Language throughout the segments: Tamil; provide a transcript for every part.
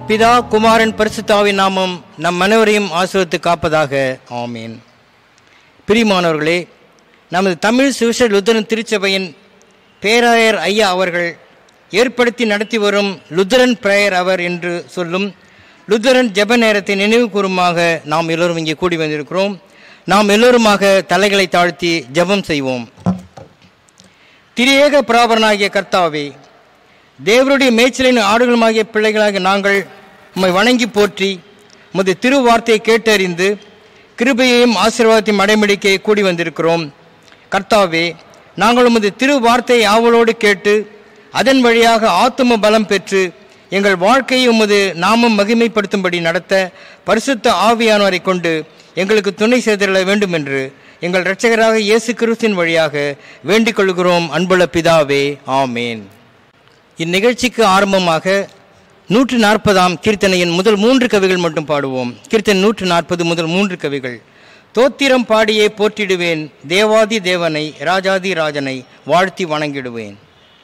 பிதா குமாரன் பரிசுத்தாவின் நாமம் நம் அனைவரையும் ஆசிரியத்து காப்பதாக ஆமீன் பிரிமானவர்களே நமது தமிழ் சுவிச லுத்தரன் திருச்சபையின் பேராயர் ஐயா அவர்கள் ஏற்படுத்தி நடத்தி வரும் லுத்தரன் பிரேயர் அவர் என்று சொல்லும் லுத்தரன் ஜெப நேரத்தை நினைவு கூறுமாக நாம் எல்லோரும் இங்கே கூடி வந்திருக்கிறோம் நாம் எல்லோருமாக தலைகளை தாழ்த்தி ஜெபம் செய்வோம் திரியேக பிராபரனாகிய கர்த்தாவே தேவருடைய மேய்ச்சலின் ஆடுகளுமாகிய பிள்ளைகளாகிய நாங்கள் உம்மை வணங்கி போற்றி உமது திருவார்த்தையை கேட்டறிந்து கிருபையையும் ஆசீர்வாதத்தையும் அடைமடிக்க கூடி வந்திருக்கிறோம் கர்த்தாவே நாங்கள் உமது திருவார்த்தையை ஆவலோடு கேட்டு அதன் வழியாக ஆத்தும பலம் பெற்று எங்கள் வாழ்க்கையை உமது நாமம் மகிமைப்படுத்தும்படி நடத்த பரிசுத்த ஆவியானவரை கொண்டு எங்களுக்கு துணை செய்திட வேண்டும் என்று எங்கள் இரட்சகராக இயேசு கிறிஸ்தின் வழியாக வேண்டிக் கொள்கிறோம் அன்புள்ள பிதாவே ஆமேன் இந்நிகழ்ச்சிக்கு ஆரம்பமாக நூற்று நாற்பதாம் கீர்த்தனையின் முதல் மூன்று கவிகள் மட்டும் பாடுவோம் கீர்த்தனை நூற்று நாற்பது முதல் மூன்று கவிகள் தோத்திரம் பாடியே போற்றிடுவேன் தேவாதி தேவனை ராஜாதி ராஜனை வாழ்த்தி வணங்கிடுவேன்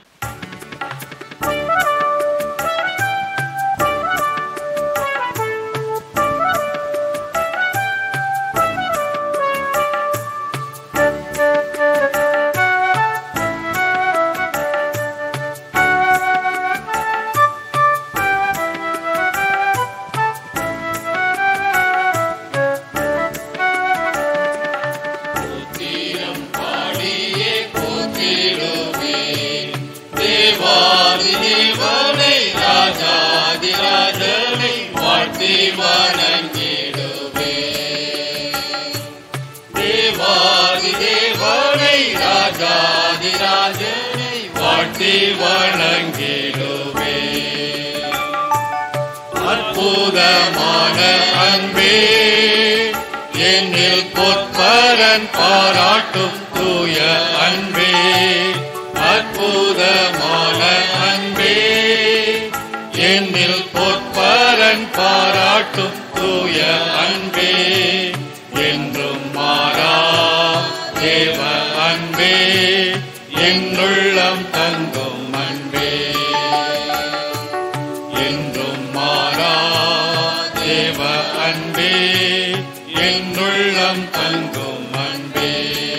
தேவாதி தேவனை ராஜாதி ராஜனை வாழ்த்தி வணங்கிடுவே தேவாதி தேவனை ராஜாதி ராஜனை வாழ்த்தி வணங்கிடுவே அற்புதமான அன்பே என்னில் பொற்பரன் பாராட்டும் தூய அன்பே அற்புதமான அன்பே என்னில் பொற்பரன் பாராட்டும் தூய அன்பே என்றும் மாறா தேவ அன்பே என்னுள்ளம் தங்கும் அன்பே என்றும் மாறா தேவ அன்பே என்னுள்ளம் தங்கும் அன்பே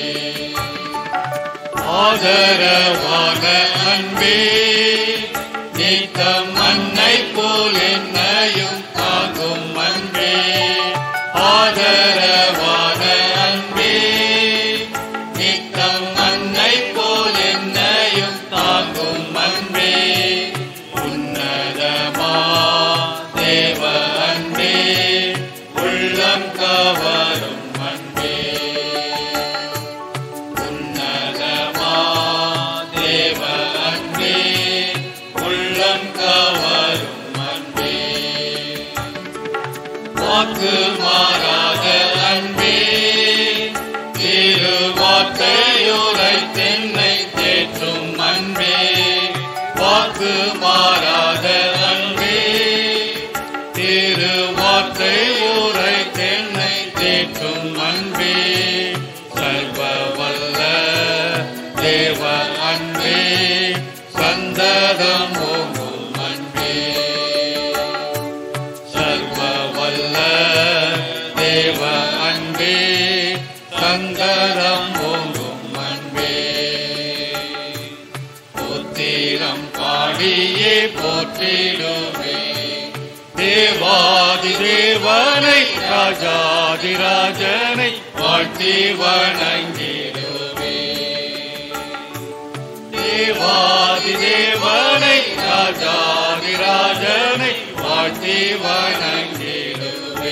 ஆதரவான அன்பே நீத்தம் அன்னை போல் என்னையும் தாங்கும் அன்பே ஆதரவான அன்பே நித்தம் அன்னை போல் என்னையும் தாங்கும் அன்பே உன்னதமா தேவ அன்பே உள்ளம் கவரும் அன்பே உன்னதமா தேவ அன்பே உள்ளம் கவரும் அன்பே வாக்கு மாறாத அன்பே திருவார்த்தையுரை தென்னை தேற்றும் அன்பே வாக்கு மாறாத அன்பே திருவார்த்தை உரை தென்னை தேற்றும் அன்பே சர்வ வல்ல தேவ அன்பே சந்ததம் ஓங்கும் அன்பே சர்வ வல்ல தேவ அன்பே சந்ததம் ஓங்கும் அன்பே புத்திரம் பாடியே போற்றிடுவே தேவாதி தேவனை ராஜாதி ராஜனை வாழ்த்தி வணங்கிடுவே தேவாதி தேவனை ராஜாதி ராஜனை வாழ்த்தி வணங்கிடுவே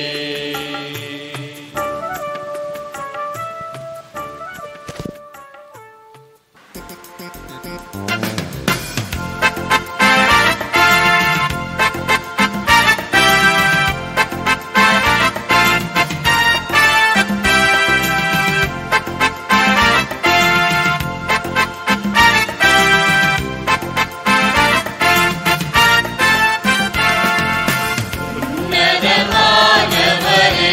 உன்னதமானவரே,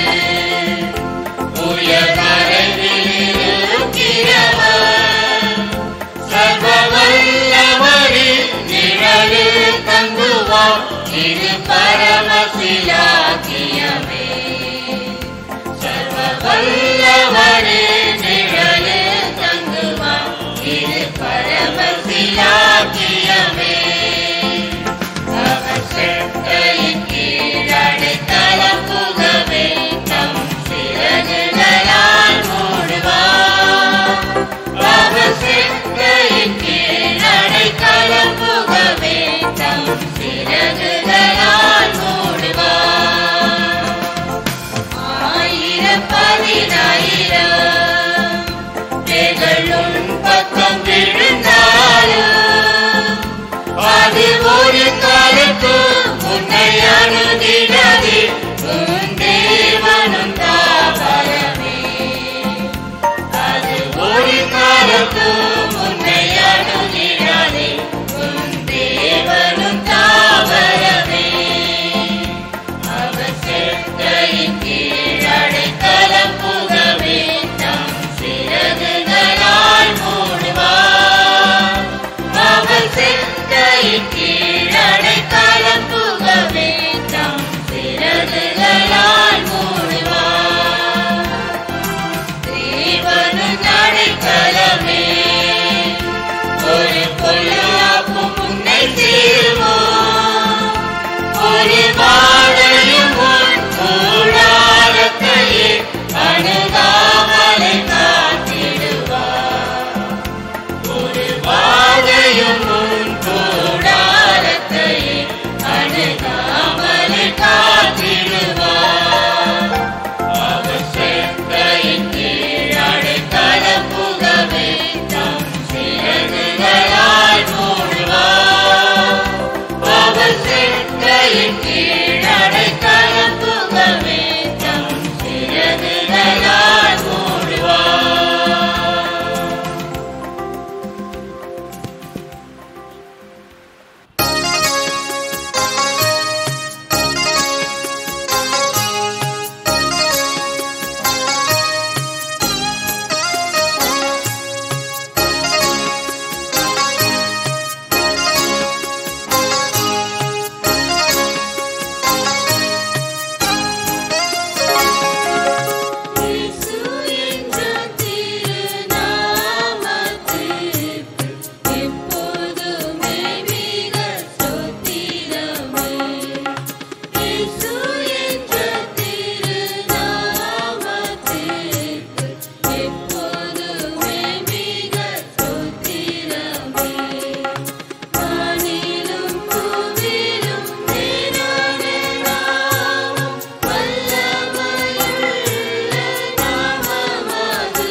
உயர் மறைவில் இருக்கிறவர், சர்வ வல்லவரே, யாருக்கும் உன்னை அணுகிடாதே உன் தேவனும் தாவரமே அவர் செட்டையின் கீழ் அடைக்கலம் புகவே தம் சிறகுகளால் மூடுவார் அவர் செட்டையின் கீழ் அடைக்கலம் புகவே தம் சிறகுகளால் மூடுவார் தேவனும் அடைக்கலமே ஒரு பொல்லாப்பும் உன்னை சேருவோம் ஒரு வாழையும் உன் கூடாரத்தையே அணுகாமலை காத்திடுவார் ஒரு வாழையும் உன் கூடாரத்தையே அணுகாமலை காத்திடுவார் அவர் செட்டையின் கீழ் அடைக்கலம் புகவே தம் சிறகுகளால் மூடுவார் அவர் செட்டையின் கீழ் அடைக்கலம் புகவே தம் சிறகுகளால் மூடுவார் இயேசு என்ற திருநாமத்திற்கு எப்போதுமே மிக ஸ்தோத்திரமே. இயேசு என்ற திருநாமத்திற்கு எப்போதுமே மிக ஸ்தோத்திரமே. வானிலும் பூவிலும் மேலான நாமம் வல்லமையுள்ள நாமமது.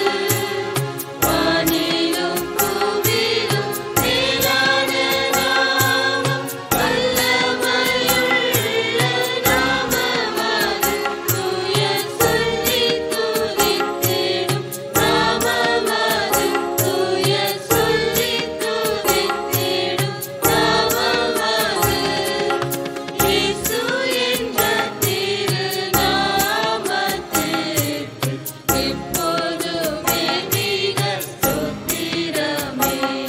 வானிலும் பூவிலும் மேலான நாமம் வல்லமையுள்ள நாமமது. தூய சொல்லித் துதித்திடும் நாமமது. தூய சொல்லித் துதித்திடும் நாமமது. இயேசு என்ற திருநாமத்திற்கு எப்போதுமே மிக ஸ்தோத்திரமே.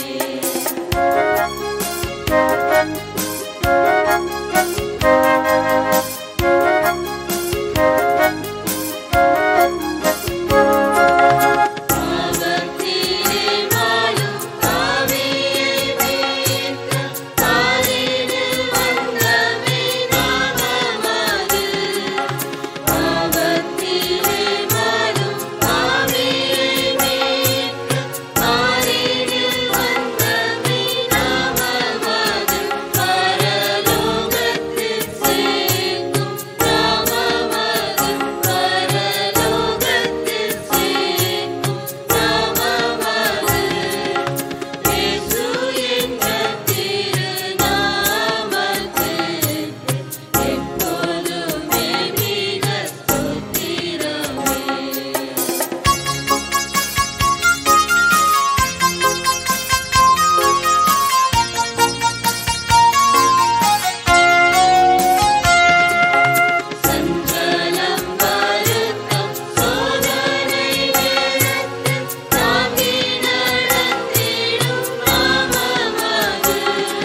அவர் தீரேமாலும் ஆவியை மீட்க பாரினில் வந்தமே நாமமது. அவர் தீரேமாலும் ஆவியை மீட்க பாரினில் வந்தமே நாமமது. பரலோகத்தில் சேர்க்கும் நாமமது. பரலோகத்தில் சேர்க்கும் நாமமது. இயேசு என்ற திருநாமத்திற்கு எப்போதுமே மிக ஸ்தோத்திரமே. சஞ்சலம் வருத்தம் சோதனை நேரத்தில் தாங்கி நடத்திடும் நாமமது.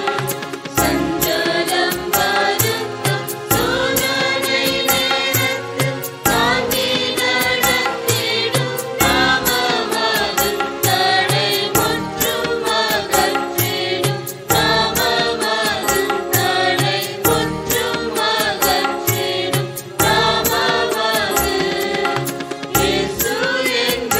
சஞ்சலம் வருத்தம் சோதனை நேரத்தில் தாங்கி நடத்திடும் நாமமது. தடை முற்றும் அகற்றிடும் நாமமது. தடை முற்றும் அகற்றிடும் நாமமது. இயேசு என்ற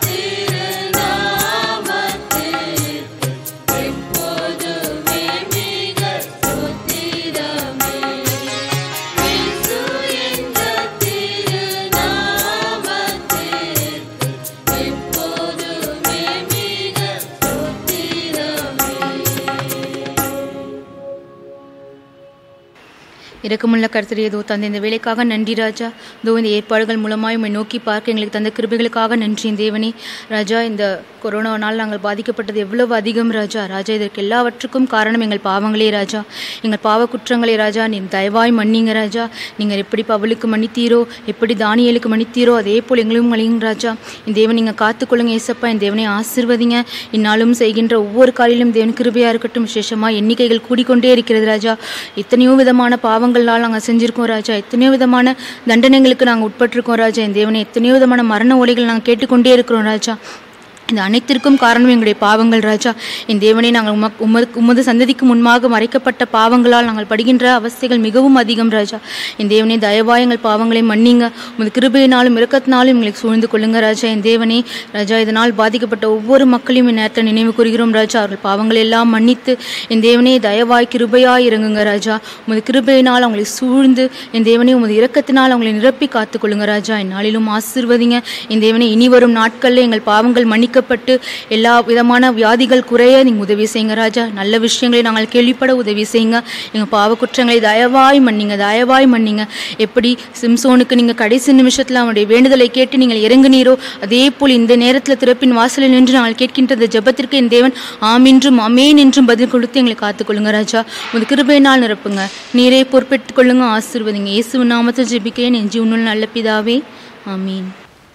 திருநாமத்திற்கு எப்போதுமே மிக ஸ்தோத்திரமே. இயேசு என்ற திருநாமத்திற்கு எப்போதுமே மிக ஸ்தோத்திரமே. இரக்கமுள்ள கர்த்தரே தோ தந்த இந்த வேலைக்காக நன்றி ராஜா தோ இந்த ஏற்பாடுகள் மூலமாய் உம்மை நோக்கி பார்க்க எங்களுக்கு தந்த கிருபைகளுக்காக நன்றி தேவனே ராஜா இந்த கொரோனாவால் நாங்கள் பாதிக்கப்பட்டது எவ்வளவு அதிகம் ராஜா ராஜா இதற்கு எல்லாவற்றுக்கும் காரணம் எங்கள் பாவங்களே ராஜா எங்கள் பாவ குற்றங்களே ராஜா நீ தயவாய் மன்னிங்க ராஜா நீங்கள் எப்படி பவுலுக்கு மன்னித்தீரோ எப்படி தானியலுக்கு மன்னித்தீரோ அதே போல் எங்களும் மன்னிங்க ராஜா இந்த தேவன் நீங்கள் காத்துக்கொள்ளுங்க ஏசப்பா இந்த தேவனை ஆசிர்வதிங்க இந்நாளும் செய்கின்ற ஒவ்வொரு காலையிலும் தேவன் கிருபையாக இருக்கட்டும் விசேஷமாக எண்ணிக்கைகள் கூடிக்கொண்டே இருக்கிறது ராஜா எத்தனையோ விதமான பாவங்களால் நாங்கள் செஞ்சுருக்கோம் ராஜா எத்தனையோ விதமான தண்டனைகளுக்கு நாங்கள் உட்பட்டிருக்கோம் ராஜா இந்த தேவனை எத்தனையோ விதமான மரண ஓலைகள் நாங்கள் கேட்டுக்கொண்டே இருக்கிறோம் ராஜா இந்த அனைத்திற்கும் காரணம் எங்களுடைய பாவங்கள் ராஜா என் தேவனை நாங்கள் உமக் உமது உமது சந்ததிக்கு முன்பாக மறைக்கப்பட்ட பாவங்களால் நாங்கள் படுகின்ற அவஸ்தைகள் மிகவும் அதிகம் ராஜா என் தேவனே தயவாய் எங்கள் பாவங்களை மன்னிங்க உமது கிருபையினாலும் இரக்கத்தினாலும் எங்களுக்கு சூழ்ந்து கொள்ளுங்க ராஜா என் தேவனே ராஜா இதனால் பாதிக்கப்பட்ட ஒவ்வொரு மக்களையும் இந்த நேரத்தில் நினைவு கூறுகிறோம் ராஜா அவர்கள் பாவங்களை எல்லாம் மன்னித்து என் தேவனே தயவாய் கிருபையாய் இறங்குங்க ராஜா உமது கிருபையினால் அவங்களை சூழ்ந்து என் தேவனே உமது இரக்கத்தினால் அவங்களை நிரப்பி காத்துக்கொள்ளுங்க ராஜா இந்நாளிலும் ஆசிர்வதிங்க என் தேவனே இனி வரும் நாட்களில் எங்கள் பாவங்கள் மன்னிக்கப்பட்டு எல்லா விதமான வியாதிகள் குறைய நீங்கள் உதவி செய்யுங்க ராஜா நல்ல விஷயங்களை நாங்கள் கேள்விப்பட உதவி செய்யுங்க எங்கள் பாவ குற்றங்களை தயவாய் மன்னிங்க தயவாய் மன்னிங்க எப்படி சிம்சோனுக்கு நீங்கள் கடைசி நிமிஷத்தில் அவனுடைய வேண்டுதலை கேட்டு நீங்கள் இறங்குனீரோ அதே போல் இந்த நேரத்தில் திறப்பின் வாசலில் நின்று நாங்கள் கேட்கின்ற இந்த ஜெபத்திற்கு என் தேவன் ஆமென்றும் அமேன் என்றும் பதில் கொடுத்து எங்களை காத்துக்கொள்ளுங்க ராஜா உமது கிருபையினால் நிரப்புங்க நீரே பொறுப்பேற்றுக் கொள்ளுங்க ஆசீர்வதிங்க இயேசுவின் நாமத்தில் ஜெபிக்கிறேன் என் ஜீவனுள் நல்ல பிதாவே ஆமீன்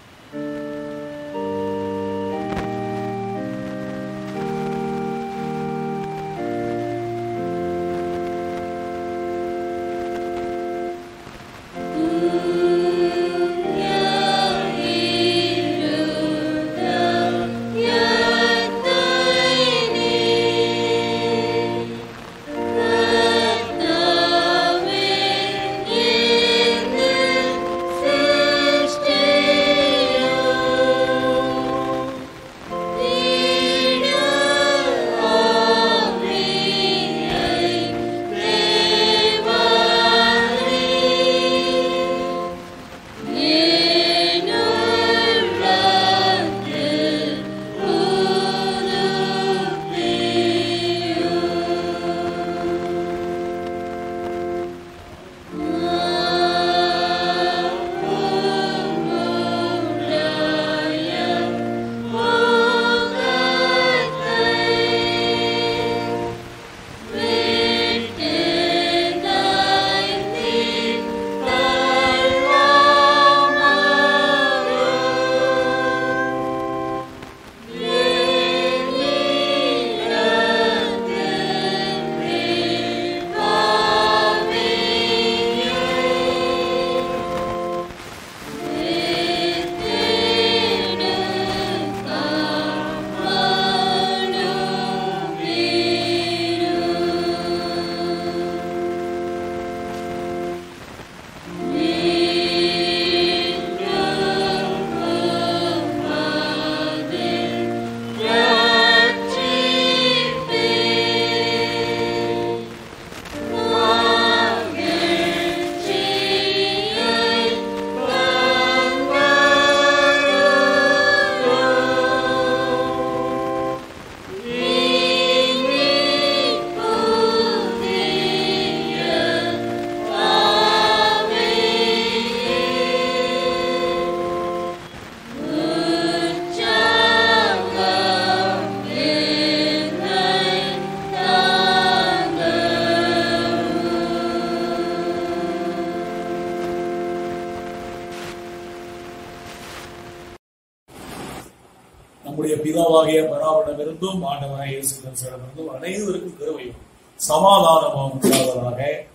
நம்முடைய பிதாவாகிய பராவரிடமிருந்தும் ஆண்டவராக இயேசு கிறிஸ்துவிடமிருந்தும் அனைவருக்கும் கருவையும் சமாதானமும் உண்டாவதாக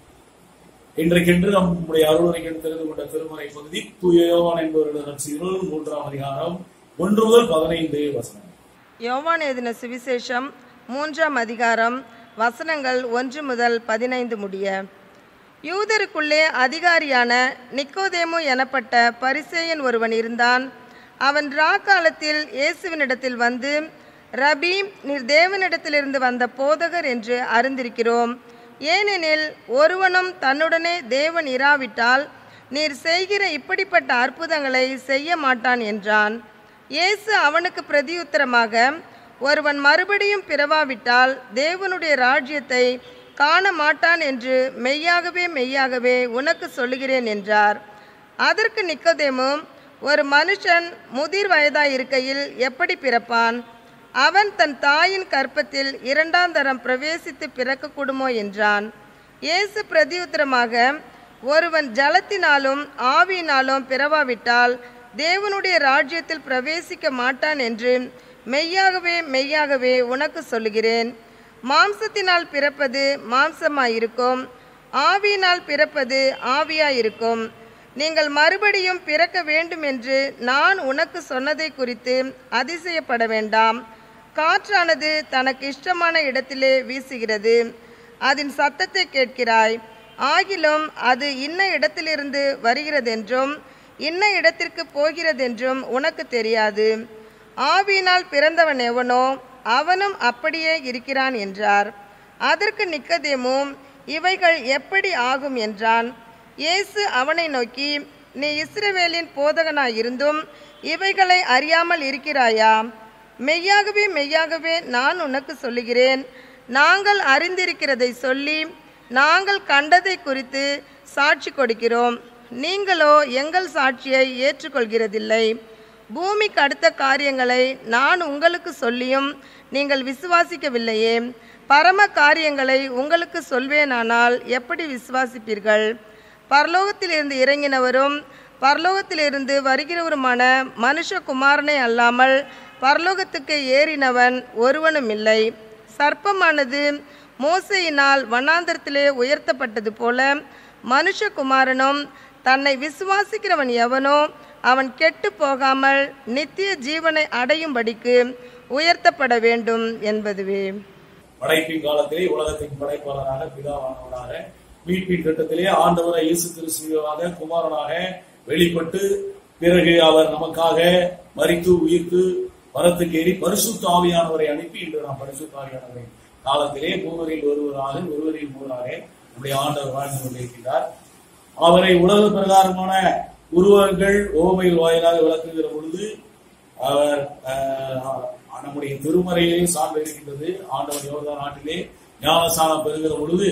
இன்றைக்கென்று நம்முடைய அருளுரைகள் தெரிந்து கொண்ட திருமறை பகுதி தூயோவான் என்பவருடைய ரட்சிகள் மூன்றாம் அதிகாரம் ஒன்று முதல் பதினைந்து வசனம் யோவான் எழுதின சுவிசேஷம் மூன்றாம் அதிகாரம் வசனங்கள் ஒன்று முதல் பதினைந்து முடிய யூதருக்குள்ளே அதிகாரியான நிக்கோதேமு எனப்பட்ட பரிசேயன் ஒருவன் இருந்தான் அவன் ராக்காலத்தில் இயேசுவினிடத்தில் வந்து ரபி நீர் தேவனிடத்திலிருந்து வந்த போதகர் என்று அறிந்திருக்கிறோம் ஏனெனில் ஒருவனும் தன்னுடனே தேவன் இராவிட்டால் நீர் செய்கிற இப்படிப்பட்ட அற்புதங்களை செய்ய மாட்டான் என்றான் இயேசு அவனுக்கு பிரதியுத்தரமாக ஒருவன் மறுபடியும் பிறவாவிட்டால் தேவனுடைய ராஜ்யத்தை காண மாட்டான் என்று மெய்யாகவே மெய்யாகவே உனக்கு சொல்லுகிறேன் என்றார் அதற்கு நிக்கோதேமு ஒரு மனுஷன் முதிர் வயதாய் இருக்கையில் எப்படி பிறப்பான் அவன் தன் தாயின் கற்பத்தில் இரண்டாம் தரம் பிரவேசித்து பிறக்கக்கூடுமோ என்றான் இயேசு பிரதியுத்தரமாக ஒருவன் ஜலத்தினாலும் ஆவியினாலும் பிறவாவிட்டால் தேவனுடைய ராஜ்யத்தில் பிரவேசிக்க மாட்டான் என்று மெய்யாகவே மெய்யாகவே உனக்கு சொல்லுகிறேன் மாம்சத்தினால் பிறப்பது மாம்சமாயிருக்கும் ஆவியினால் பிறப்பது ஆவியாயிருக்கும் நீங்கள் மறுபடியும் பிறக்க வேண்டும் என்று நான் உனக்கு சொன்னதை குறித்து அதிசயப்பட வேண்டாம் காற்றானது தனக்கு இஷ்டமான இடத்திலே வீசுகிறது அதன் சத்தத்தை கேட்கிறாய் ஆகிலும் அது இன்ன இடத்திலிருந்து வருகிறதென்றும் இன்ன இடத்திற்கு போகிறதென்றும் உனக்கு தெரியாது ஆவியினால் பிறந்தவன் எவனோ அவனும் அப்படியே இருக்கிறான் என்றார் அதற்கு நிக்கதேமும் இவைகள் எப்படி ஆகும் என்றான் இயேசு அவனை நோக்கி நீ இஸ்ரவேலின் போதகனாயிருந்தும் இவைகளை அறியாமல் இருக்கிறாயா மெய்யாகவே மெய்யாகவே நான் உனக்கு சொல்லுகிறேன் நாங்கள் அறிந்திருக்கிறதை சொல்லி நாங்கள் கண்டதை குறித்து சாட்சி கொடுக்கிறோம் நீங்களோ எங்கள் சாட்சியை ஏற்றுக்கொள்கிறதில்லை பூமிக்கு அடுத்த காரியங்களை நான் உங்களுக்கு சொல்லியும் நீங்கள் விசுவாசிக்கவில்லையே பரம காரியங்களை உங்களுக்கு சொல்வேனானால் எப்படி விசுவாசிப்பீர்கள் பரலோகத்திலிருந்து இறங்கினவரும் பரலோகத்திலிருந்து வருகிறவருமான மனுஷகுமாரனே அல்லாமல் பரலோகத்துக்கு ஏறினவன் ஒருவனும் இல்லை சர்ப்பமானது மோசையினால் வனாந்தரத்திலே உயர்த்தப்பட்டது போல மனுஷகுமாரனும் தன்னை விசுவாசிக்கிறவன் எவனோ அவன் கெட்டு போகாமல் நித்திய ஜீவனை அடையும்படிக்கு உயர்த்தப்பட வேண்டும் என்பதுவே படைப்பின் காலத்திலே உலகத்தின் படைப்பாளராக பிதாவானவராக மீட்பின் திட்டத்திலே ஆண்டவரை இயேசு கிறிஸ்துவாக குமாரனாக வெளிப்பட்டு பிறகு அவர் நமக்காக மரித்து உயிர்த்து மரத்துக்கு ஏறி பரிசுத்த ஆவியானவரை அனுப்பி இன்று நாம் பரிசுத்த ஆவியானவரை காலத்திலே மூவரில் ஒருவராக ஒருவரில் மூவராக நம்முடைய ஆண்டவர் வாழ்ந்து கொண்டிருக்கிறார் அவரை உலக பிரகாரமான உருவங்கள் ஓமையில் வாயிலாக விளக்குகிற பொழுது அவர் ஆஹ், நம்முடைய திருமறையிலே சார்ந்து இருக்கின்றது ஆண்டவர் யோர்தான் நாட்டிலே ஞானசானம் பெறுகிற பொழுது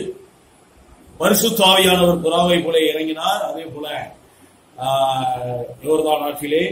பரிசுத்தாவியானவர் புறாவை போல இறங்கினார் அதே போல ஆஹ், யோர்தான் நாட்டிலே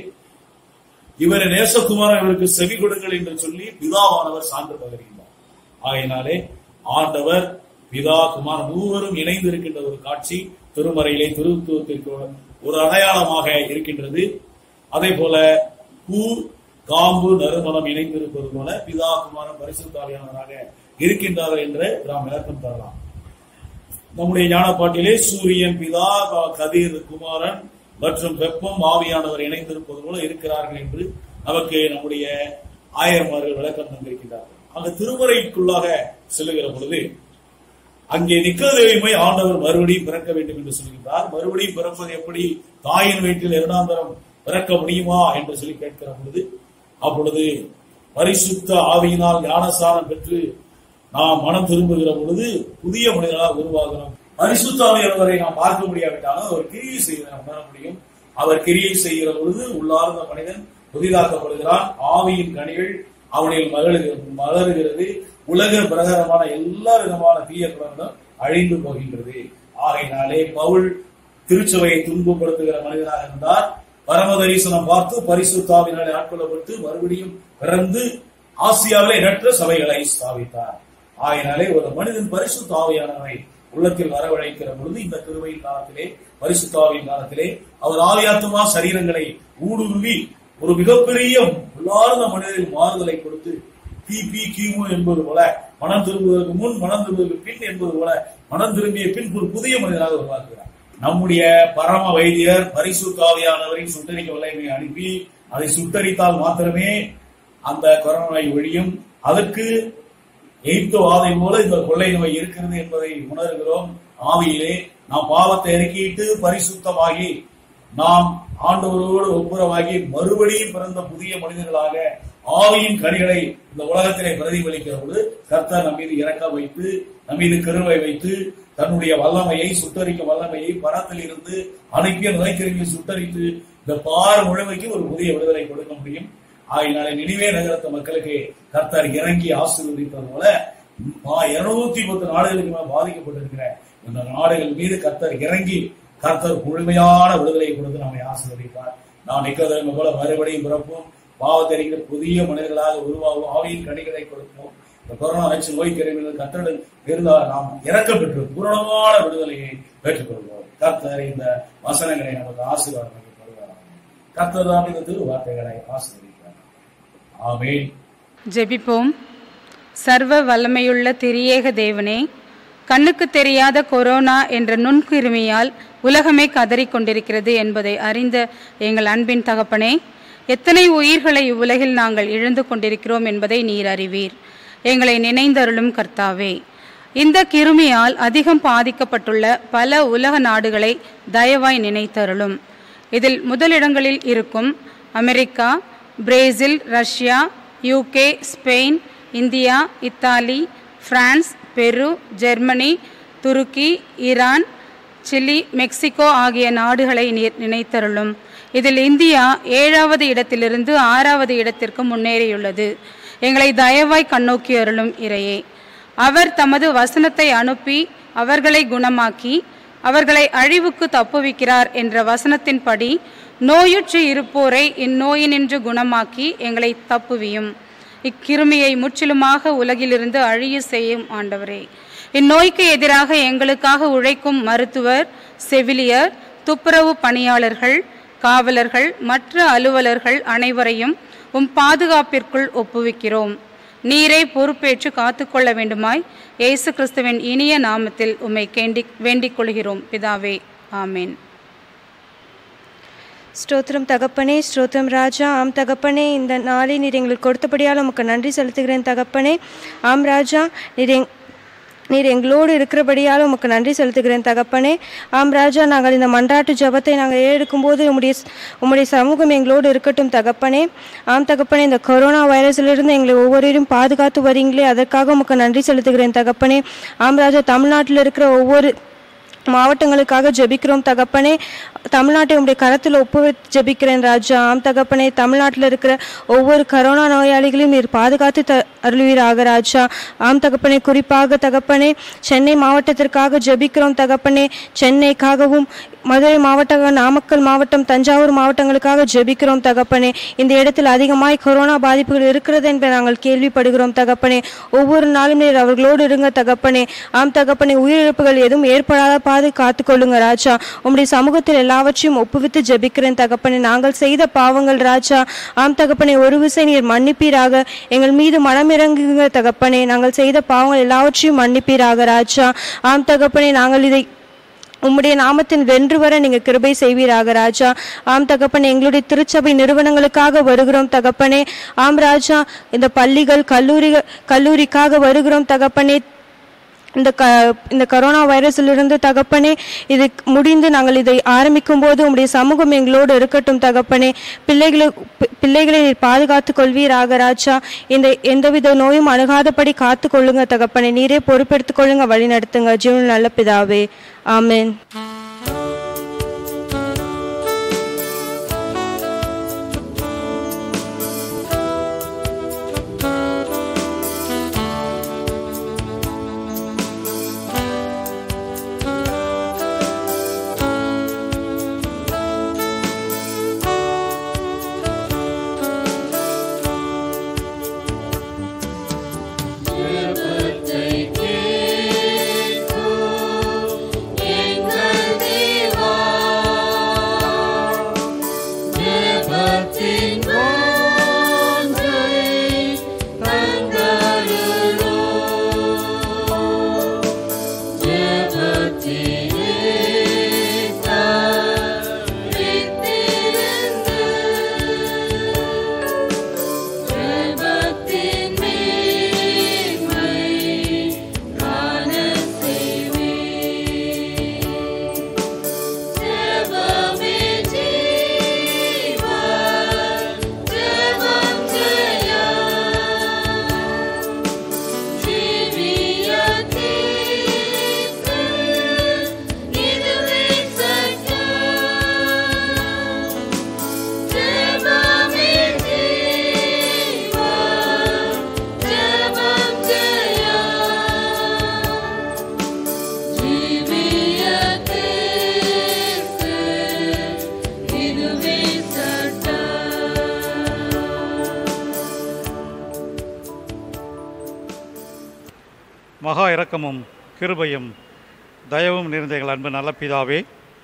இவரை நேசகுமாரன் இவருக்கு செவி கொடுங்கள் என்று சொல்லி பிதாவானவர் சான்று பகர்கின்றார் ஆகையினாலே ஆண்டவர் பிதா குமார் மூவரும் இணைந்து இருக்கின்ற ஒரு காட்சி திருமறையிலே திருத்துவத்திற்கு ஒரு அடையாளமாக இருக்கின்றது அதே போல பூ காம்பு நறுமணம் இணைந்திருப்பது போல பிதா குமாரன் பரிசுத்தாவியானவராக இருக்கின்றார்கள் என்று நாம் விளக்கம் தரலாம் நம்முடைய ஞானப்பாட்டிலே சூரியன் பிதா க- கதிர் குமாரன் மற்றும் வெப்பம் ஆவியானவர் இணைந்திருப்பது போல இருக்கிறார்கள் என்று நமக்கு நம்முடைய ஆயர்மார்கள் விளக்கம் தந்திருக்கிறார்கள் அந்த திருமுறைக்குள்ளாக செல்லுகிற பொழுது அங்கே நிக்கதேவிமை ஆண்டவர் மறுபடியும் பிறக்க வேண்டும் என்று சொல்கின்றார் மறுபடியும் பிறப்பது எப்படி தாயின் வயிற்றில் இரண்டாந்தரம் பிறக்க முடியுமா என்று சொல்லி கேட்கிற பொழுது அப்பொழுது பரிசுத்த ஆவியினால் ஞானசாரம் பெற்று நாம் மனம் திரும்புகிற பொழுது புதிய மனிதனாக உருவாகிறோம் பரிசுத்த ஆவியானவரை நாம் பார்க்க முடியாவிட்டாலும் அவர் கிரியை செய்வதை உணர முடியும் அவர் கிரியை செய்கிற பொழுது உள்ளார்ந்த மனிதன் புதிதாக்கப்படுகிறான் ஆவியின் கனிகள் அவனில் மகளுகிறது மலருகிறது உலக பிரகாரமான எல்லா விதமான தீய குணங்களும் அழிந்து போகின்றது ஆகையினாலே பவுல் திருச்சபையை துன்பப்படுத்துகிற மனிதனாக இருந்தார் பரமதரிசனம் பார்த்து பரிசுத்தாவினாலே ஆட்கொள்ளப்பட்டு மறுபடியும் பிறந்து ஆசியாவிலே எண்ணற்ற சபைகளை ஸ்தாபித்தார் ஆகையினாலே ஒரு மனிதன் பரிசுத்தாவியானவரை உள்ளத்தில் வரவழைக்கிற பொழுது இந்த கிருபையின் காலத்திலே பரிசுத்தாவின் காலத்திலே அவர் ஆவியாத்மா சரீரங்களை ஊடுருவி ஒரு மிகப்பெரிய உள்ளார்ந்த மனிதரின் மாறுதலை கொடுத்து கிபி கிமு என்பது போல மனம் திரும்புவதற்கு முன் மனம் திரும்புவதற்கு பின் என்பது போல மனம் திரும்பிய பின் ஒரு புதிய மனிதராக உருவாக்குகிறார் நம்முடைய பரம வைத்தியர் பரிசுத்தாவியானவரை சுட்டரிக்க வல்லமை அனுப்பி அதை சுட்டரித்தால் மாத்திரமே அந்த கொரோனா ஒழியும் அதற்கு எய்த்து வாதை போல இந்த கொள்ளை நோய் இருக்கிறது என்பதை உணர்கிறோம் ஆவியிலே நாம் பாவத்தை இறக்கிட்டு பரிசுத்தமாகி நாம் ஆண்டவரோடு ஒப்புரவாகி மறுபடியும் பிறந்த புதிய மனிதர்களாக ஆவியின் கனிகளை இந்த உலகத்திலே பிரதிபலிக்கிற பொழுது கர்த்தர் நம் மீது இறக்க வைத்து நம் மீது கருவை வைத்து தன்னுடைய வல்லமையை சுட்டரிக்க வல்லமையை பரத்தில் இருந்து அனுப்பிய நுழைக்கிருங்கி சுட்டரித்து இந்த பார் முழுமைக்கு ஒரு புதிய விடுதலை கொடுக்க முடியும் ஆகினாலே நினைவே நகரத்து மக்களுக்கு கர்த்தர் இறங்கி ஆசீர்வதித்தது போல இருநூத்தி பத்து நாடுகளுக்கு மேல் பாதிக்கப்பட்டிருக்கிற இந்த நாடுகள் மீது கர்த்தர் இறங்கி கர்த்தர் முழுமையான விடுதலை கொடுத்து நம்மை ஆசீர்வதிப்பார் நாம் நிக்கதற்கு போல மறுபடியும் பிறப்போம் பாவத்தை அறிகிற புதிய மனிதர்களாக உருவாகும் ஆவியின் கனிகளை கொடுப்போம் இந்த கொரோனா நச்சு நோய் கிருமிகள் கத்தடன் இருந்தால் நாம் இறக்க பெற்று பூரணமான விடுதலையை பெற்றுக்கொள்வோம் கர்த்தர் இந்த வசனங்களை நமக்கு ஆசீர்வாதம் தருவார் கர்த்தர் தான் இந்த திரு வார்த்தைகளை ஆசீர்வதிக்கிறார் ஆமென் ஜெபிப்போம் சர்வ வல்லமையுள்ள திரியேக தேவனே கண்ணுக்கு தெரியாத கொரோனா என்ற நுண்கிருமியால் உலகமே கதறிக் கொண்டிருக்கிறது என்பதை அறிந்த எங்கள் அன்பின் தகப்பனே எத்தனை உயிர்களை இவ்வுலகில் நாங்கள் இழந்து கொண்டிருக்கிறோம் என்பதை நீர் அறிவீர் எங்களை நினைந்தருளும் கர்த்தாவே இந்த கிருமியால் அதிகம் பாதிக்கப்பட்டுள்ள பல உலக நாடுகளை தயவாய் நினைத்தருளும் இதில் முதலிடங்களில் இருக்கும் America Brazil Russia UK Spain India Italy France Peru Germany Turkey Iran Chile Mexico ஆகிய நாடுகளை நீர் நினைத்தருளும் இதில் இந்தியா ஏழாவது இடத்திலிருந்து ஆறாவது இடத்திற்கு முன்னேறியுள்ளது எங்களை தயவாய் கண்ணோக்கி அருளும் இறையே அவர் தமது வசனத்தை அனுப்பி அவர்களை குணமாக்கி அவர்களை அழிவுக்கு தப்புவிக்கிறார் என்ற வசனத்தின்படி நோயுற்று இருப்போரை இந்நோயினின்று குணமாக்கி எங்களை தப்புவியும் இக்கிருமியை முற்றிலுமாக உலகிலிருந்து அழிய செய்யும் ஆண்டவரே இந்நோய்க்கு எதிராக எங்களுக்காக உழைக்கும் மருத்துவர் செவிலியர் துப்புரவு பணியாளர்கள் காவலர்கள் மற்ற அலுவலர்கள் அனைவரையும் உம் பாதுகாப்பிற்குள் ஒப்புவிக்கிறோம் நீரே பொறுப்பேற்று காத்துக்கொள்ள வேண்டுமாய் இயேசு கிறிஸ்துவின் இனிய நாமத்தில் உம்மை கேண்டி வேண்டிக் கொள்கிறோம் பிதாவே ஆமென் ஸ்தோத்திரம் தகப்பனே ஸ்தோத்திரம் ராஜா ஆம் தகப்பனே இந்த நாளை நீர் எங்களுக்கு கொடுத்தபடியால் உமக்கு நன்றி செலுத்துகிறேன் தகப்பனே ஆம் ராஜா நீர் எங் நீர் எங்களோடு இருக்கிறபடியால் உமக்கு நன்றி செலுத்துகிறேன் தகப்பனே ஆம் ராஜா நாங்கள் இந்த மன்றாட்டு ஜெபத்தை நாங்கள் ஏறெடுக்கும்போது உம்முடைய உம்முடைய சமூகம் எங்களோடு இருக்கட்டும் தகப்பனே ஆம் தகப்பனே இந்த கொரோனா வைரஸிலிருந்து எங்களை ஒவ்வொருவரையும் பாதுகாத்து வரீங்களே அதற்காக உமக்கு நன்றி செலுத்துகிறேன் தகப்பனே ஆம் ராஜா தமிழ்நாட்டில் இருக்கிற ஒவ்வொரு மாவட்டங்களுக்காக ஜெபிக்கிறோம் தகப்பனே தமிழ்நாட்டை உடைய கரத்தில் ஒப்புவித்து ஜெபிக்கிறேன் ராஜா ஆம் தகப்பனே தமிழ்நாட்டில் இருக்கிற ஒவ்வொரு கரோனா நோயாளிகளையும் நீர் பாதுகாத்து த அருள்வீராக ராஜா ஆம் தகப்பனே குறிப்பாக தகப்பனே சென்னை மாவட்டத்திற்காக ஜெபிக்கிறோம் தகப்பனே சென்னைக்காகவும் மதுரை மாவட்டம் நாமக்கல் மாவட்டம் தஞ்சாவூர் மாவட்டங்களுக்காக ஜெபிக்கிறோம் தகப்பனே இந்த இடத்தில் அதிகமாய் கொரோனா பாதிப்புகள் இருக்கிறது என்பதை நாங்கள் கேள்விப்படுகிறோம் தகப்பனே ஒவ்வொரு நாளும் நீர் அவர்களோடு இருங்க தகப்பனே ஆம் தகப்பனே உயிரிழப்புகள் எதுவும் ஏற்படாத பாது காத்துக்கொள்ளுங்க ராஜா உம்முடைய சமூகத்தில் எல்லாவற்றையும் ஒப்புவித்து ஜெபிக்கிறேன் தகப்பனே நாங்கள் செய்த பாவங்கள் ராஜா ஆம் தகப்பனே ஒரு விசை நீர் மன்னிப்பீராக எங்கள் மீது மனமிறங்குங்க தகப்பனே நாங்கள் செய்த பாவங்கள் எல்லாவற்றையும் மன்னிப்பீராக ராஜா ஆம் தகப்பனே நாங்கள் இதை உம்முடைய நாமத்தின் வென்று வர நீங்க கிருபை செய்வீராக ராஜா ஆம் தகப்பனே எங்களுடைய திருச்சபை நிறுவனங்களுக்காக வருகிறோம் தகப்பனே ஆம் ராஜா இந்த பள்ளிகள் கல்லூரிகள் கல்லூரிக்காக வருகிறோம் தகப்பனே இந்த க இந்த கொரோனா வைரஸிலிருந்து தகப்பனே இது முடிந்து நாங்கள் இதை ஆரம்பிக்கும் போது உங்களுடைய சமூகம் எங்களோடு இருக்கட்டும் தகப்பனே பிள்ளைகளை பி- பிள்ளைகளை நீர் பாதுகாத்துக் கொள்வீராக ராஜா இந்த எந்தவித நோயும் அணுகாதபடி காத்து கொள்ளுங்க தகப்பனே நீரே பொறுப்பெடுத்துக் கொள்ளுங்க வழி நடத்துங்க ஜீவன் நல்ல பிதாவே ஆமென் ஜெபத்தை கேட்கும் எங்கள் மகா இரக்கமும் கிருபையும் தயவும் நிறைந்த எங்கள் அன்பு நல்ல பிதாவே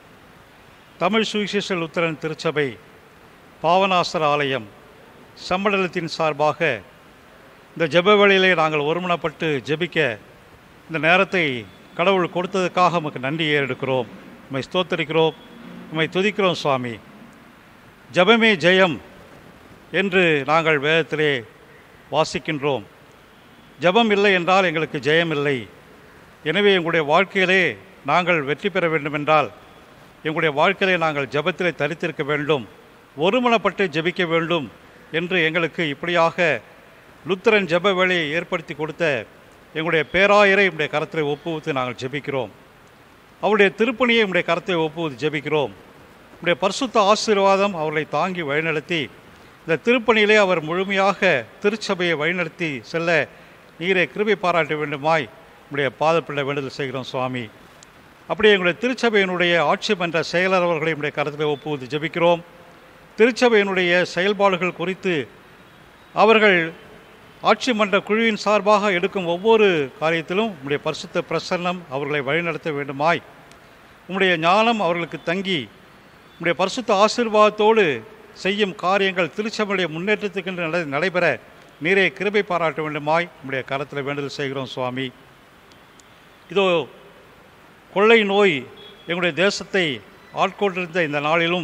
தமிழ் சுவிசேஷ லுத்தரன் திருச்சபை பாவனாசர் ஆலயம் சம்மண்டலத்தின் சார்பாக இந்த ஜெப வேளையிலே நாங்கள் ஒருமனப்பட்டு ஜெபிக்க இந்த நேரத்தை கடவுள் கொடுத்ததுக்காக உமக்கு நன்றி ஏறெடுக்கிறோம் உம்மை ஸ்தோத்தரிக்கிறோம் உம்மை துதிக்கிறோம் சுவாமி ஜெபமே ஜெயம் என்று நாங்கள் வேதத்திலே வாசிக்கின்றோம் ஜெபம் இல்லை என்றால் எங்களுக்கு ஜெயம் இல்லை எனவே எங்களுடைய வாழ்க்கையிலே நாங்கள் வெற்றி பெற வேண்டுமென்றால் எங்களுடைய வாழ்க்கையிலே நாங்கள் ஜெபத்திலே தரித்திருக்க வேண்டும் ஒருமனப்பட்டு ஜெபிக்க வேண்டும் என்று எங்களுக்கு இப்படியாக லுத்தரன் ஜெப வேலையை ஏற்படுத்தி கொடுத்த எங்களுடைய பேராயரை உடைய கரத்திலே ஒப்புவித்து நாங்கள் ஜெபிக்கிறோம் அவருடைய திருப்பணியை உடைய கரத்தை ஒப்புவித்து ஜெபிக்கிறோம் உடைய பரிசுத்த ஆசீர்வாதம் அவர்களை தாங்கி வழிநடத்தி இந்த திருப்பணியிலே அவர் முழுமையாக திருச்சபையை வழிநடத்தி செல்ல நீரை கிருபை பாராட்ட வேண்டுமாய் உடைய பாதப்பிள்ளை வேண்டுதல் செய்கிறோம் சுவாமி அப்படியே எங்களுடைய திருச்சபையினுடைய ஆட்சி மன்ற செயலர் அவர்களை உடைய கருத்தில் ஒப்புவித்து ஜெபிக்கிறோம் திருச்சபையினுடைய செயல்பாடுகள் குறித்து அவர்கள் ஆட்சி மன்ற குழுவின் சார்பாக எடுக்கும் ஒவ்வொரு காரியத்திலும் உம்முடைய பரிசுத்த பிரசன்னம் அவர்களை வழிநடத்த வேண்டுமாய் உம்முடைய ஞானம் அவர்களுக்கு தங்கி உம்முடைய பரிசுத்த ஆசீர்வாதத்தோடு செய்யும் காரியங்கள் திருச்சபையுடைய முன்னேற்றத்துக்கு நட நடைபெற நீரே கிருபை பாராட்ட வேண்டுமாய் உம்முடைய கரத்தில் வேண்டுதல் செய்கிறோம் சுவாமி இதோ கொள்ளை நோய் எங்களுடைய தேசத்தை ஆட்கொண்டிருந்த இந்த நாளிலும்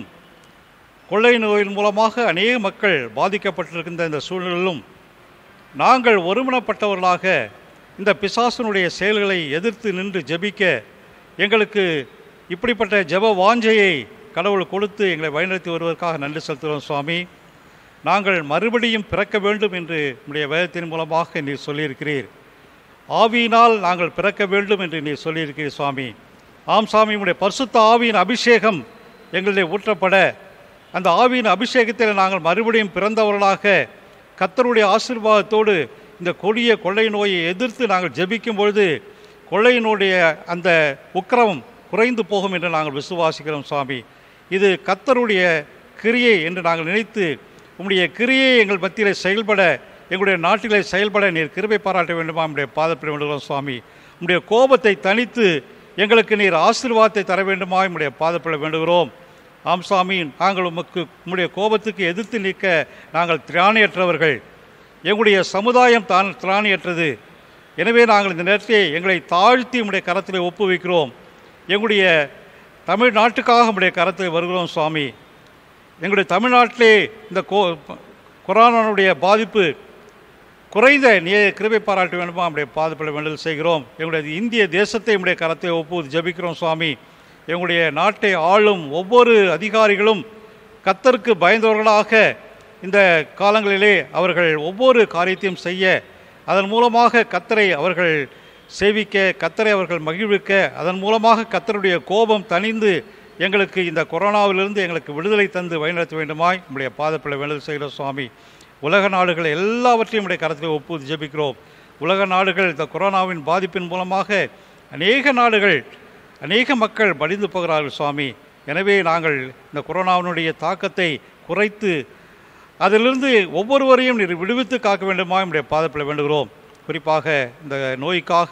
கொள்ளை நோயின் மூலமாக அநேக மக்கள் பாதிக்கப்பட்டிருக்கின்ற இந்த சூழ்நிலையிலும் நாங்கள் ஒருமனப்பட்டவர்களாக இந்த பிசாசனுடைய செயல்களை எதிர்த்து நின்று ஜெபிக்க எங்களுக்கு இப்படிப்பட்ட ஜெப வாஞ்சையை கடவுள் கொடுத்து எங்களை வழிநடத்தி வருவதற்காக நன்றி செலுத்துகிறோம் சுவாமி நாங்கள் மறுபடியும் பிறக்க வேண்டும் என்று நம்முடைய வேதத்தின் மூலமாக நீர் சொல்லியிருக்கிறீர் ஆவியினால் நாங்கள் பிறக்க வேண்டும் என்று நீர் சொல்லியிருக்கிறீர் சுவாமி ஆம் சாமி உடைய பரிசுத்த ஆவியின் அபிஷேகம் எங்களிடையே ஊற்றப்பட அந்த ஆவியின் அபிஷேகத்தில் நாங்கள் மறுபடியும் பிறந்தவர்களாக கத்தருடைய ஆசீர்வாதத்தோடு இந்த கொடிய கொள்ளை நோயை எதிர்த்து நாங்கள் ஜெபிக்கும் பொழுது கொள்ளையினுடைய அந்த உக்கிரமம் குறைந்து போகும் என்று நாங்கள் விசுவாசிக்கிறோம் சுவாமி இது கத்தருடைய கிரியை என்று நாங்கள் நினைத்து உம்முடைய கிரியை எங்கள் மத்தியிலே செயல்பட எங்களுடைய நாட்டிலே செயல்பட நீர் கிருபை பாராட்ட வேண்டுமா நம்முடைய பாதப்பட வேண்டுகிறோம் சுவாமி உம்முடைய கோபத்தை தனித்து எங்களுக்கு நீர் ஆசீர்வாதத்தை தர வேண்டுமா நம்முடைய பாதப்பட வேண்டுகிறோம் ஆம் சாமி நாங்கள் உமக்கு உம்முடைய கோபத்துக்கு எதிர்த்து நிற்க நாங்கள் திராணியற்றவர்கள் எங்களுடைய சமுதாயம் தான் திராணியற்றது எனவே நாங்கள் இந்த நேரத்தை எங்களை தாழ்த்தி உம்முடைய கரத்திலே ஒப்புவிக்கிறோம் எங்களுடைய தமிழ்நாட்டுக்காக உம்முடைய கரத்தில் வருகிறோம் சுவாமி எங்களுடைய தமிழ்நாட்டிலே இந்த கோ கொரோனாவுடைய பாதிப்பு குறைந்த நீ கிருபை பாராட்ட வேண்டுமா நம்முடைய பாதுப்பட வேண்டுதல் செய்கிறோம் எங்களுடைய இந்திய தேசத்தை நம்முடைய கரத்தை ஒப்புவது ஜெபிக்கிறோம் சுவாமி எங்களுடைய நாட்டை ஆளும் ஒவ்வொரு அதிகாரிகளும் கத்தருக்கு பயந்தவர்களாக இந்த காலங்களிலே அவர்கள் ஒவ்வொரு காரியத்தையும் செய்ய அதன் மூலமாக கத்தரை அவர்கள் சேவிக்க கத்தரை அவர்கள் மகிழ்விக்க அதன் மூலமாக கத்தருடைய கோபம் தணிந்து எங்களுக்கு இந்த கொரோனாவிலிருந்து எங்களுக்கு விடுதலை தந்து வழிநடத்த வேண்டுமாய் நம்முடைய பாதப்பிள்ளை வேண்டுதல் செய்கிற சுவாமி உலக நாடுகள் எல்லாவற்றையும் நம்முடைய கரத்தில் ஒப்புவது ஜெபிக்கிறோம் உலக நாடுகள் இந்த கொரோனாவின் பாதிப்பின் மூலமாக அநேக நாடுகள் அநேக மக்கள் மடிந்து போகிறார்கள் சுவாமி எனவே நாங்கள் இந்த கொரோனாவினுடைய தாக்கத்தை குறைத்து அதிலிருந்து ஒவ்வொருவரையும் நீர் விடுவித்து காக்க வேண்டுமா நம்முடைய பாதப்பில் வேண்டுகிறோம் குறிப்பாக இந்த நோய்க்காக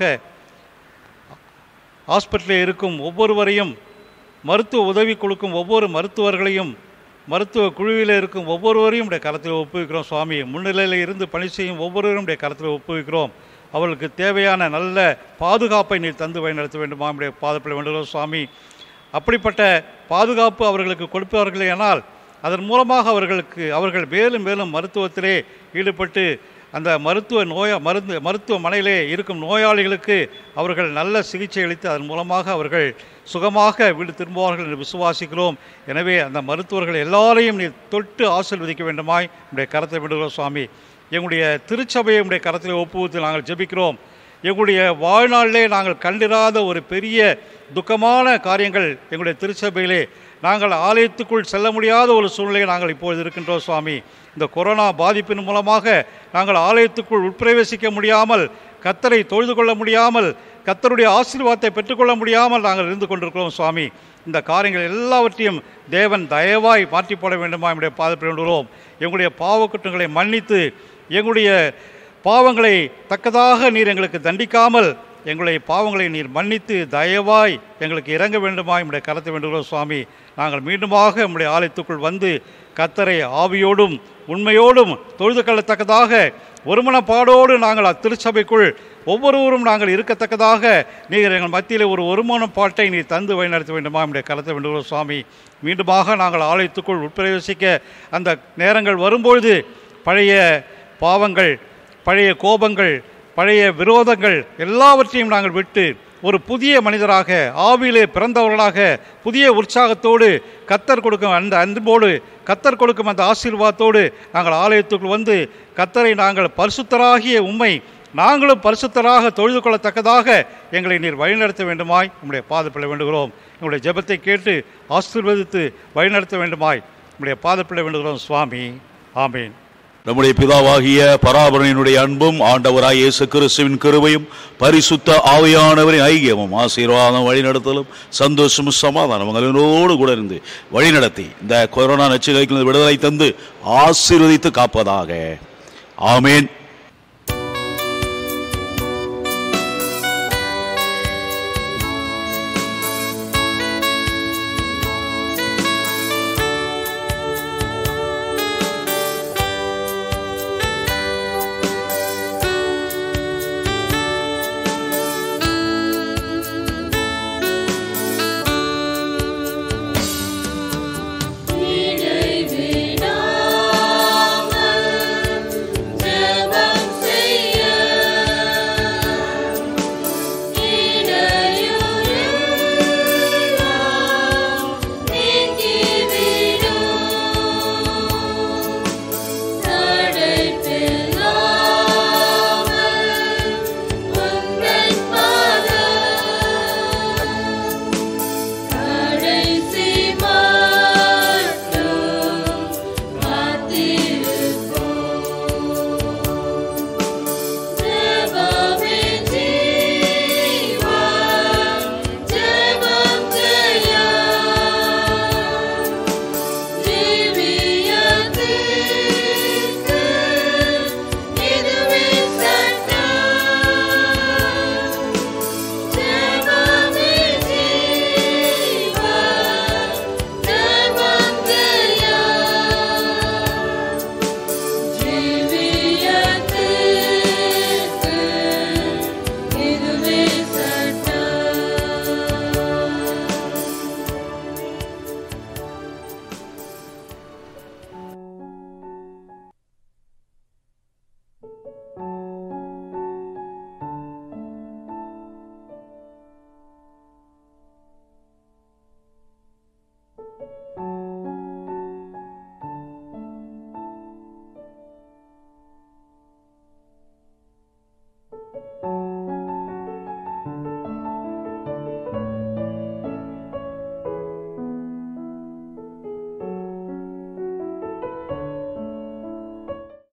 ஹாஸ்பிட்டலில் இருக்கும் ஒவ்வொருவரையும் மருத்துவ உதவி கொடுக்கும் ஒவ்வொரு மருத்துவர்களையும் மருத்துவ குழுவில் இருக்கும் ஒவ்வொருவரையும் உடைய கரத்தில் ஒப்புவிக்கிறோம் சுவாமி முன்னிலையில் இருந்து பணி செய்யும் ஒவ்வொருவரும் உடைய கரத்தில் ஒப்புவிக்கிறோம் அவர்களுக்கு தேவையான நல்ல பாதுகாப்பை நீர் தந்து வழிநடத்த வேண்டுமா நம்முடைய பாதப்பில் வேண்டுகிறோம் சுவாமி அப்படிப்பட்ட பாதுகாப்பு அவர்களுக்கு கொடுப்பார்களேயானால் அதன் மூலமாக அவர்களுக்கு அவர்கள் மேலும் மேலும் மருத்துவத்திலே ஈடுபட்டு அந்த மருத்துவ நோயா மருந்து மருத்துவமனையிலே இருக்கும் நோயாளிகளுக்கு அவர்கள் நல்ல சிகிச்சை அளித்து அதன் மூலமாக அவர்கள் சுகமாக வீடு திரும்புவார்கள் என்று விசுவாசிக்கிறோம் எனவே அந்த மருத்துவர்கள் எல்லாரையும் நீ தொட்டு ஆசீர்வதிக்க வேண்டுமாய் நம்முடைய கரத்தை விடுகிறோம் சுவாமி எங்களுடைய திருச்சபையை நம்முடைய கரத்தில் ஒப்புவித்து நாங்கள் ஜெபிக்கிறோம் எங்களுடைய வாழ்நாளிலே நாங்கள் கண்டிராத ஒரு பெரிய துக்கமான காரியங்கள் எங்களுடைய திருச்சபையிலே நாங்கள் ஆலயத்துக்குள் செல்ல முடியாத ஒரு சூழ்நிலையை நாங்கள் இப்பொழுது இருக்கின்றோம் சுவாமி இந்த கொரோனா பாதிப்பின் மூலமாக நாங்கள் ஆலயத்துக்குள் உட்பிரவேசிக்க முடியாமல் கத்தரை தொழுது கொள்ள முடியாமல் கத்தருடைய ஆசீர்வாதத்தை பெற்றுக்கொள்ள முடியாமல் நாங்கள் இருந்து கொண்டிருக்கிறோம் சுவாமி இந்த காரியங்கள் எல்லாவற்றையும் தேவன் தயவாய் மாற்றி போட வேண்டுமா என்னுடைய பாதப்பட வேண்டுகிறோம் எங்களுடைய பாவக்குற்றங்களை மன்னித்து எங்களுடைய பாவங்களை தக்கதாக நீர் எங்களுக்கு தண்டிக்காமல் எங்களுடைய பாவங்களை நீர் மன்னித்து தயவாய் எங்களுக்கு இறங்க வேண்டுமாய் உம்முடைய கரத்தை வேண்டுகிறோம் சுவாமி நாங்கள் மீண்டுமாக உம்முடைய ஆலயத்துக்குள் வந்து கத்தரை ஆவியோடும் உண்மையோடும் தொழுது கொள்ளத்தக்கதாக ஒருமனப்பாடோடு நாங்கள் அத்திருச்சபைக்குள் ஒவ்வொருவரும் நாங்கள் இருக்கத்தக்கதாக நீங்கள் எங்கள் மத்தியில் ஒரு ஒருமனப்பாட்டை நீ தந்து வழிநடத்த வேண்டுமா நம்முடைய கருத்தை வேண்டுகிறோம் சுவாமி மீண்டுமாக நாங்கள் ஆலயத்துக்குள் உட்பிரவேசிக்க அந்த நேரங்கள் வரும்பொழுது பழைய பாவங்கள் பழைய கோபங்கள் பழைய விரோதங்கள் எல்லாவற்றையும் நாங்கள் விட்டு ஒரு புதிய மனிதராக ஆவியிலே பிறந்தவர்களாக புதிய உற்சாகத்தோடு கத்தர் கொடுக்கும் அந்த அன்போடு கத்தர் கொடுக்கும் அந்த ஆசீர்வாதத்தோடு நாங்கள் ஆலயத்துக்குள் வந்து கத்தரை நாங்கள் பரிசுத்தராகிய உம்மை நாங்களும் பரிசுத்தராக தொழுது கொள்ளத்தக்கதாக எங்களை நீர் வழிநடத்த வேண்டுமாய் உம்முடைய பாதப்பிள்ளை வேண்டுகிறோம் உங்களுடைய ஜெபத்தை கேட்டு ஆசீர்வதித்து வழிநடத்த வேண்டுமாய் உம்முடைய பாதப்பிள்ளை வேண்டுகிறோம் சுவாமி ஆமீன் நம்முடைய பிதாவாகிய பராபரனினுடைய அன்பும் ஆண்டவராய் இயேசு கிறிஸ்துவின் கிருபையும் பரிசுத்த ஆவியானவரின் ஐக்கியமும் ஆசீர்வாதம் வழிநடத்தலும் சந்தோஷமும் சமாதானம் உங்களோடு கூட இருந்து வழிநடத்தி இந்த கொரோனா நச்சுகைக்கு விடுதலை தந்து ஆசீர்வதித்து காப்பதாக ஆமேன்